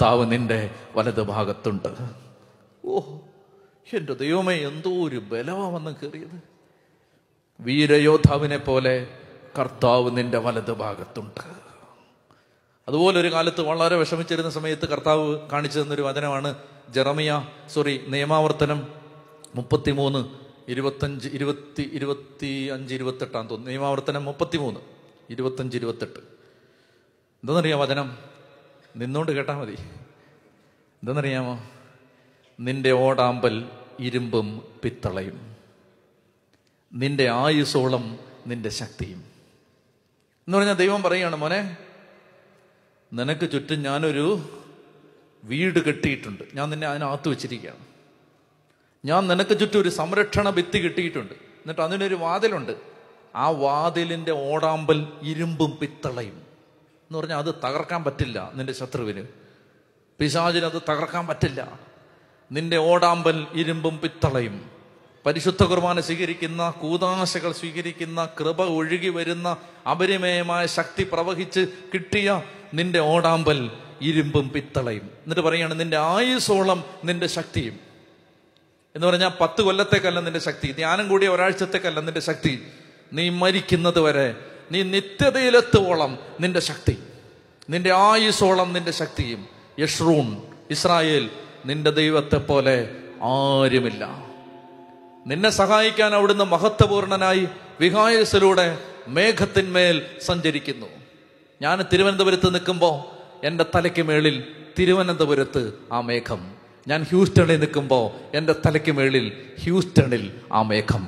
കർത്താവ് നിന്റെ വലത് ഭാഗത്തുണ്ട് ഓ എന്റെ ദൈവമേ എന്തോ ഒരു ബലവാ വന്ന് കയറിയത് വീരയോദ്ധാവിനെ പോലെ കർത്താവ് നിന്റെ വലത് ഭാഗത്തുണ്ട് അതുപോലെ ഒരു കാലത്ത് വളരെ വിഷമിച്ചിരുന്ന സമയത്ത് കർത്താവ് കാണിച്ചു തന്നൊരു വചനമാണ് ജെറമിയ സോറി നിയമാവർത്തനം മുപ്പത്തിമൂന്ന് ഇരുപത്തഞ്ച് ഇരുപത്തി ഇരുപത്തി അഞ്ച് ഇരുപത്തെട്ടാന്ന് തോന്നുന്നു നിയമാവർത്തനം മുപ്പത്തിമൂന്ന് ഇരുപത്തഞ്ച് ഇരുപത്തെട്ട് എന്താണെന്നറിയാം വചനം നിന്നോണ്ട് കേട്ടാ മതി എന്താണെന്നറിയാമോ നിന്റെ ഓടാമ്പൽ ഇരുമ്പും പിത്തളയും നിന്റെ ആയുസോളം നിന്റെ ശക്തിയും എന്ന് പറഞ്ഞാൽ ദൈവം പറയുകയാണ് മോനെ നിനക്ക് ചുറ്റും ഞാനൊരു വീട് കെട്ടിയിട്ടുണ്ട് ഞാൻ നിന്നെ അതിനകത്ത് വെച്ചിരിക്കുകയാണ് ഞാൻ നിനക്ക് ചുറ്റും ഒരു സംരക്ഷണ ഭിത്തി കിട്ടിയിട്ടുണ്ട് എന്നിട്ട് അതിനൊരു വാതിലുണ്ട് ആ വാതിലിന്റെ ഓടാമ്പൽ ഇരുമ്പും പിത്തളയും എന്ന് പറഞ്ഞാൽ അത് തകർക്കാൻ പറ്റില്ല നിന്റെ ശത്രുവിന് പിശാചിന് അത് തകർക്കാൻ പറ്റില്ല നിന്റെ ഓടാമ്പൽ ഇരുമ്പും പിത്തളയും പരിശുദ്ധ കുർബാന സ്വീകരിക്കുന്ന കൂതാശകൾ സ്വീകരിക്കുന്ന കൃപ ഒഴുകി വരുന്ന അപരിമയമായ ശക്തി പ്രവഹിച്ച് കിട്ടിയ നിന്റെ ഓടാമ്പൽ ഇരുമ്പും പിത്തളയും എന്നിട്ട് പറയാണ് നിന്റെ ആയുസോളം നിന്റെ ശക്തിയും എന്ന് പറഞ്ഞാൽ പത്ത് കൊല്ലത്തേക്കല്ല നിന്റെ ശക്തി ധ്യാനം കൂടിയ ഒരാഴ്ചത്തേക്കല്ല നിന്റെ ശക്തി നീ മരിക്കുന്നത് വരെ നീ നിത്യതയിലെത്തുവോളം നിന്റെ ശക്തി നിന്റെ ആയുസോളം നിന്റെ ശക്തിയും യഷ്റൂൺ ഇസ്രായേൽ നിന്റെ ദൈവത്തെ പോലെ ആരുമില്ല നിന്നെ സഹായിക്കാൻ അവിടുന്ന് മഹത്വപൂർണനായി വിഹായസിലൂടെ മേഘത്തിന്മേൽ സഞ്ചരിക്കുന്നു ഞാൻ തിരുവനന്തപുരത്ത് നിൽക്കുമ്പോൾ എൻ്റെ തലയ്ക്ക് മേളിൽ തിരുവനന്തപുരത്ത് ആ മേഘം ഞാൻ ഹ്യൂസ്റ്റണിൽ നിൽക്കുമ്പോൾ എൻ്റെ തലയ്ക്ക് മേളിൽ ഹ്യൂസ്റ്റണിൽ ആ മേഘം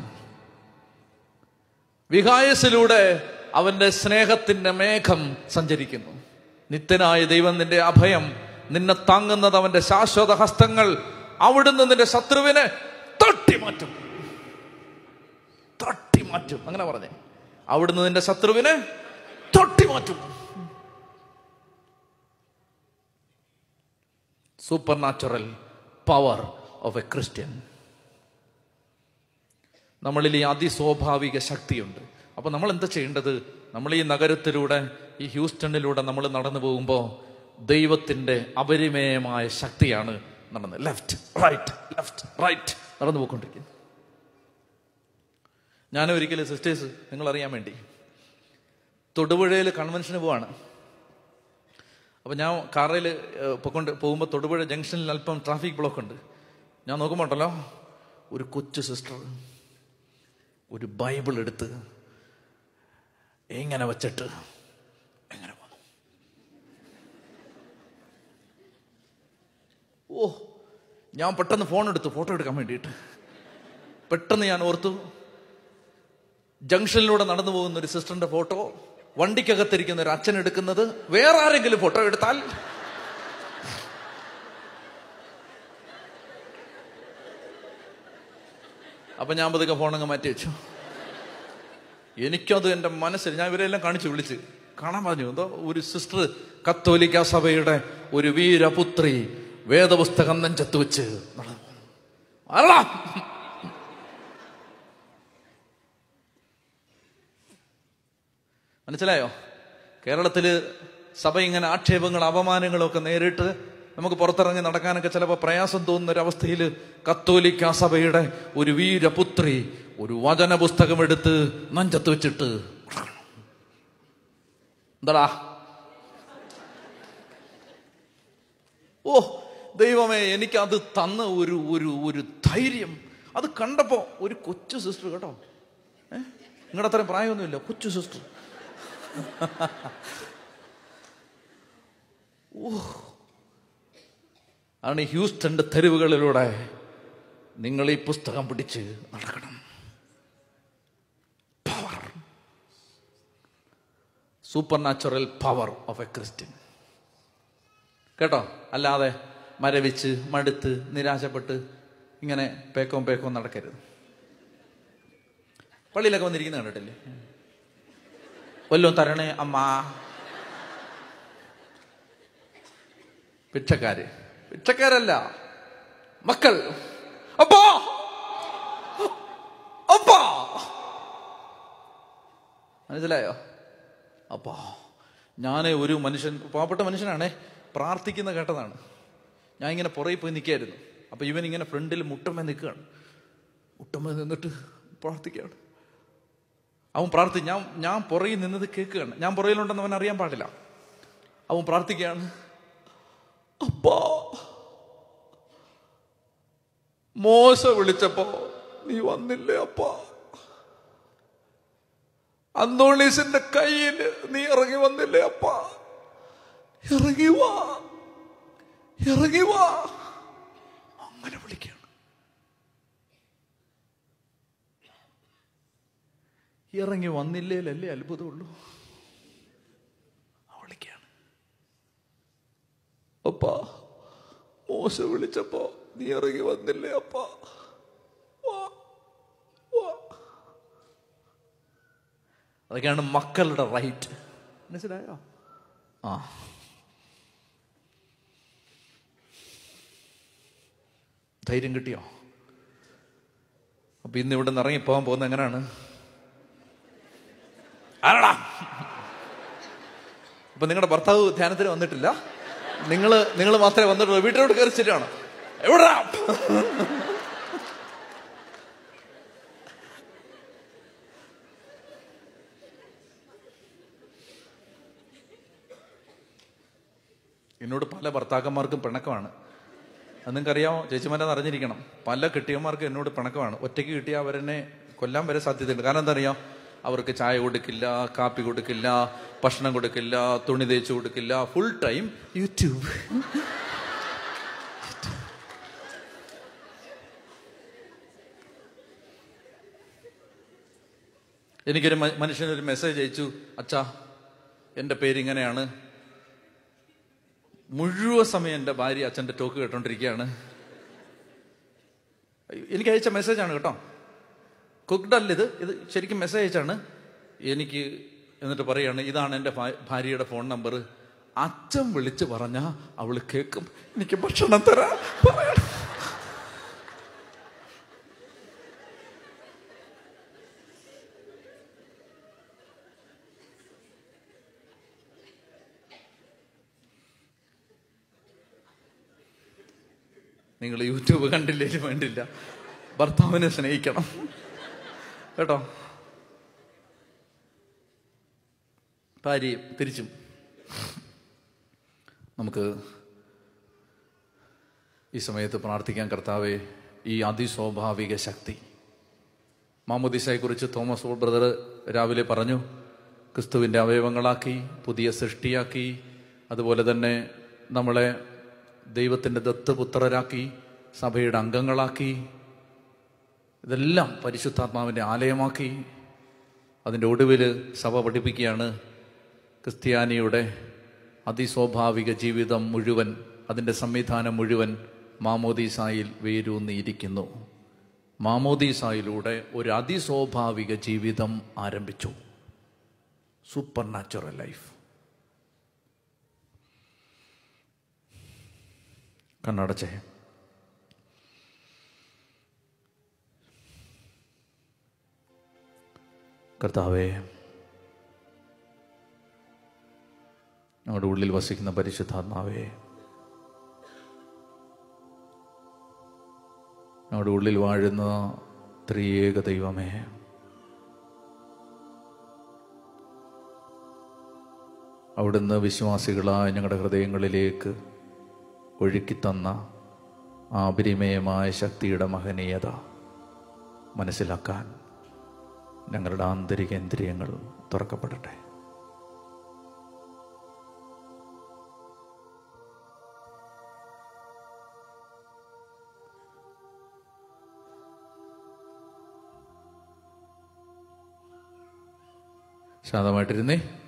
വിഹായസിലൂടെ അവന്റെ സ്നേഹത്തിന്റെ മേഘം സഞ്ചരിക്കുന്നു നിത്യനായ ദൈവം നിന്റെ അഭയം നിന്നെ താങ്ങുന്നത് അവന്റെ ശാശ്വത ഹസ്തങ്ങൾ അവിടുന്ന് നിന്റെ ശത്രുവിനെ തട്ടിമാറ്റും തട്ടിമാറ്റും അങ്ങനെ പറഞ്ഞേ അവിടുന്ന് നിന്റെ ശത്രുവിനെ തട്ടിമാറ്റും supernatural power of a Christian നമ്മളിൽ ഈ അതിസ്വാഭാവിക ശക്തിയുണ്ട് അപ്പൊ നമ്മൾ എന്താ ചെയ്യേണ്ടത് നമ്മൾ ഈ നഗരത്തിലൂടെ ഈ ഹ്യൂസ്റ്റണിലൂടെ നമ്മൾ നടന്നു പോകുമ്പോൾ ദൈവത്തിന്റെ അപരിമേയമായ ശക്തിയാണ് നടന്നത് ലെഫ്റ്റ് റൈറ്റ് ലെഫ്റ്റ് റൈറ്റ് നടന്നു പോയിക്കൊണ്ടിരിക്കുന്നത് ഞാൻ ഒരിക്കലും സിസ്റ്റേഴ്സ് നിങ്ങൾ അറിയാൻ വേണ്ടി തൊടുപുഴയിൽ കൺവെൻഷന് പോവാണ് അപ്പം ഞാൻ കാറിൽ പൊക്കൊണ്ട് പോകുമ്പോൾ തൊടുപുഴ ജംഗ്ഷനിൽ അല്പം ട്രാഫിക് ബ്ലോക്ക് ഉണ്ട് ഞാൻ നോക്കുമ്പോൾ ഉണ്ടല്ലോ ഒരു കൊച്ചു സിസ്റ്റർ ഒരു ബൈബിൾ എടുത്ത് എങ്ങനെ വച്ചിട്ട് എങ്ങനെ പോന്നു ഓ ഞാൻ പെട്ടെന്ന് ഫോൺ എടുത്തു ഫോട്ടോ എടുക്കാൻ വേണ്ടിയിട്ട് പെട്ടെന്ന് ഞാൻ ഓർത്തു ജംഗ്ഷനിലൂടെ നടന്നു പോകുന്ന ഒരു സിസ്റ്ററിന്റെ ഫോട്ടോ വണ്ടിക്കകത്തിരിക്കുന്ന ഒരു അച്ഛൻ എടുക്കുന്നത് വേറെ ആരെങ്കിലും ഫോട്ടോ എടുത്താൽ അപ്പൊ ഞാൻ പതുക്കെ ഫോണങ്ങ് മാറ്റി വെച്ചു എനിക്കത് എൻ്റെ മനസ്സിൽ ഞാൻ ഇവരെല്ലാം കാണിച്ചു വിളിച്ച് കാണാൻ പറഞ്ഞു എന്തോ ഒരു സിസ്റ്റർ കത്തോലിക്ക സഭയുടെ ഒരു വീരപുത്രി വേദപുസ്തകം നെഞ്ചത്ത് വെച്ച് നടന്നു. അല്ല മനസ്സിലായോ കേരളത്തില് സഭ ഇങ്ങനെ ആക്ഷേപങ്ങളും അപമാനങ്ങളും ഒക്കെ നേരിട്ട് നമുക്ക് പുറത്തിറങ്ങി നടക്കാനൊക്കെ ചിലപ്പോൾ പ്രയാസം തോന്നുന്ന ഒരു അവസ്ഥയിൽ കത്തോലിക്ക സഭയുടെ ഒരു വീരപുത്രി ഒരു വചന പുസ്തകം എടുത്ത് നെഞ്ചത്ത് വെച്ചിട്ട് എന്താടാ ഓ ദൈവമേ എനിക്കത് തന്ന ഒരു ഒരു ഒരു ധൈര്യം അത് കണ്ടപ്പോ ഒരു കൊച്ചു സിസ്റ്റർ കേട്ടോ ഏ നിങ്ങളുടെ അത്രയും പ്രായമൊന്നുമില്ല കൊച്ചു സിസ്റ്റർ ഓ ആണ് ഈ ഹ്യൂസ്റ്റന്റെ തെരുവുകളിലൂടെ നിങ്ങൾ ഈ പുസ്തകം പിടിച്ച് നടക്കണം power supernatural power of a Christian കേട്ടോ അല്ലാതെ മരവിച്ച് മടുത്ത് നിരാശപ്പെട്ട് ഇങ്ങനെ പേക്കവും പേക്കവും നടക്കരുത് പള്ളിയിലൊക്കെ വന്നിരിക്കുന്ന കണ്ടിട്ടില്ലേ വല്ലതും തരണേ അമ്മ ഭിക്ഷക്കാര് ഭിക്ഷക്കാരല്ല മക്കൾ അപ്പാ അപ്പാ മനസ്സിലായോ അപ്പാ ഞാൻ ഒരു മനുഷ്യൻ പാവപ്പെട്ട മനുഷ്യനാണേ പ്രാർത്ഥിക്കുന്ന കേട്ടതാണ് ഞാൻ ഇങ്ങനെ പുറകെ പോയി നിൽക്കായിരുന്നു അപ്പൊ ഇവൻ ഇങ്ങനെ ഫ്രണ്ടിൽ മുട്ടമ്മ നിൽക്കുകയാണ് മുട്ടമ്മ നിന്നിട്ട് പ്രാർത്ഥിക്കുകയാണ് അവൻ പ്രാർത്ഥി ഞാൻ ഞാൻ പുറകിൽ നിന്നത് കേൾക്കുകയാണ് ഞാൻ പുറകിലുണ്ടെന്ന് അവൻ അറിയാൻ പാടില്ല അവൻ പ്രാർത്ഥിക്കുകയാണ് അപ്പാ മോശ വിളിച്ചപ്പോ നീ വന്നില്ലേ അപ്പാ അന്തോണീസിന്റെ കയ്യിൽ നീ ഇറങ്ങി വന്നില്ലേ അപ്പാ ഇറങ്ങി വാ ഇറങ്ങി വാ അങ്ങനെ വിളിക്കുകയാണ് ഇറങ്ങി വന്നില്ലേലല്ലേ അത്ഭുതമുള്ളൂ ആ വിളിക്കുകയാണ് അപ്പാ മോശ വിളിച്ചപ്പോ നീ ഇറങ്ങി വന്നില്ലേ അപ്പാ വാ വാ അതൊക്കെയാണ് മക്കളുടെ റൈറ്റ് മനസ്സിലായോ ആ ധൈര്യം കിട്ടിയോ അപ്പൊ ഇന്ന് ഇവിടെ നിന്ന് ഇറങ്ങിപ്പോകാൻ പോകുന്ന എങ്ങനെയാണ് ആരടാ അപ്പൊ നിങ്ങളുടെ ഭർത്താവ് ധ്യാനത്തിന് വന്നിട്ടില്ല നിങ്ങൾ നിങ്ങൾ മാത്രമേ വന്നിട്ടുള്ളൂ വീട്ടിലോട്ട് കയറി ശരിയാണ് എവിടാ എന്നോട് പല ഭർത്താക്കന്മാർക്കും പിണക്കമാണ് അത് നിങ്ങൾക്കറിയാമോ ചേച്ചിമാരെന്ന് അറിഞ്ഞിരിക്കണം പല കെട്ടിയന്മാർക്കും എന്നോട് പിണക്കമാണ് ഒറ്റയ്ക്ക് കിട്ടിയാൽ അവരെന്നെ കൊല്ലാൻ വരെ സാധ്യതയുണ്ട് കാരണം എന്താ അറിയാം അവർക്ക് ചായ കൊടുക്കില്ല കാപ്പി കൊടുക്കില്ല ഭക്ഷണം കൊടുക്കില്ല തുണി തേച്ച് കൊടുക്കില്ല ഫുൾ ടൈം യൂട്യൂബ് എനിക്കൊരു മ- മനുഷ്യനൊരു മെസ്സേജ് അയച്ചു അച്ഛാ എൻ്റെ പേരിങ്ങനെയാണ് മുഴുവൻ സമയം എൻ്റെ ഭാര്യ അച്ഛൻ്റെ ടോക്ക് കേട്ടോണ്ടിരിക്കുകയാണ് എനിക്ക് അയച്ച മെസ്സേജാണ് കേട്ടോ കുക്ക്ഡ് അല്ല ഇത് ഇത് ശരിക്കും മെസ്സേജ് അയച്ചാണ് എനിക്ക് എന്നിട്ട് പറയാണ് ഇതാണ് എൻ്റെ ഭാ- ഭാര്യയുടെ ഫോൺ നമ്പർ അച്ഛൻ വിളിച്ച് പറഞ്ഞ അവള് കേൾക്കും എനിക്ക് ഭക്ഷണം തരാ പറയണം നിങ്ങൾ യൂട്യൂബ് കണ്ടില്ലേലും വേണ്ടില്ല ഭർത്താവിനെ സ്നേഹിക്കണം കേട്ടോ ഭാര്യയും തിരിച്ചും നമുക്ക് ഈ സമയത്ത് പ്രാർത്ഥിക്കാൻ കർത്താവെ ഈ അതിസ്വാഭാവിക ശക്തി മാമുദിസയെക്കുറിച്ച് തോമസ് ഓൾ ബ്രദർ രാവിലെ പറഞ്ഞു ക്രിസ്തുവിൻ്റെ അവയവങ്ങളാക്കി പുതിയ സൃഷ്ടിയാക്കി അതുപോലെ തന്നെ നമ്മളെ ദൈവത്തിൻ്റെ ദത്തുപുത്രരാക്കി സഭയുടെ അംഗങ്ങളാക്കി ഇതെല്ലാം പരിശുദ്ധാത്മാവിൻ്റെ ആലയമാക്കി അതിൻ്റെ ഒടുവിൽ സഭ പഠിപ്പിക്കുകയാണ് ക്രിസ്ത്യാനിയുടെ അതിസ്വാഭാവിക ജീവിതം മുഴുവൻ അതിൻ്റെ സംവിധാനം മുഴുവൻ മാമോദീസായിൽ വേരൂന്നിയിരിക്കുന്നു മാമോദീസായിലൂടെ ഒരു അതിസ്വാഭാവിക ജീവിതം ആരംഭിച്ചു സൂപ്പർ നാച്ചുറൽ ലൈഫ് കണ്ണടച്ചേ കർത്താവേ ഞങ്ങളുടെ ഉള്ളിൽ വസിക്കുന്ന പരിശുദ്ധാത്മാവേ ഞങ്ങളുടെ ഉള്ളിൽ വാഴുന്ന ത്രിയേക ദൈവമേ അവിടുന്ന് വിശ്വാസികളായ ഞങ്ങളുടെ ഹൃദയങ്ങളിലേക്ക് ഒഴുക്കിത്തന്ന ആ അപരിമയമായ ശക്തിയുടെ മഹനീയത മനസ്സിലാക്കാൻ ഞങ്ങളുടെ ആന്തരികേന്ദ്രിയങ്ങൾ തുറക്കപ്പെടട്ടെ ശാന്തമായിട്ടിരുന്നേ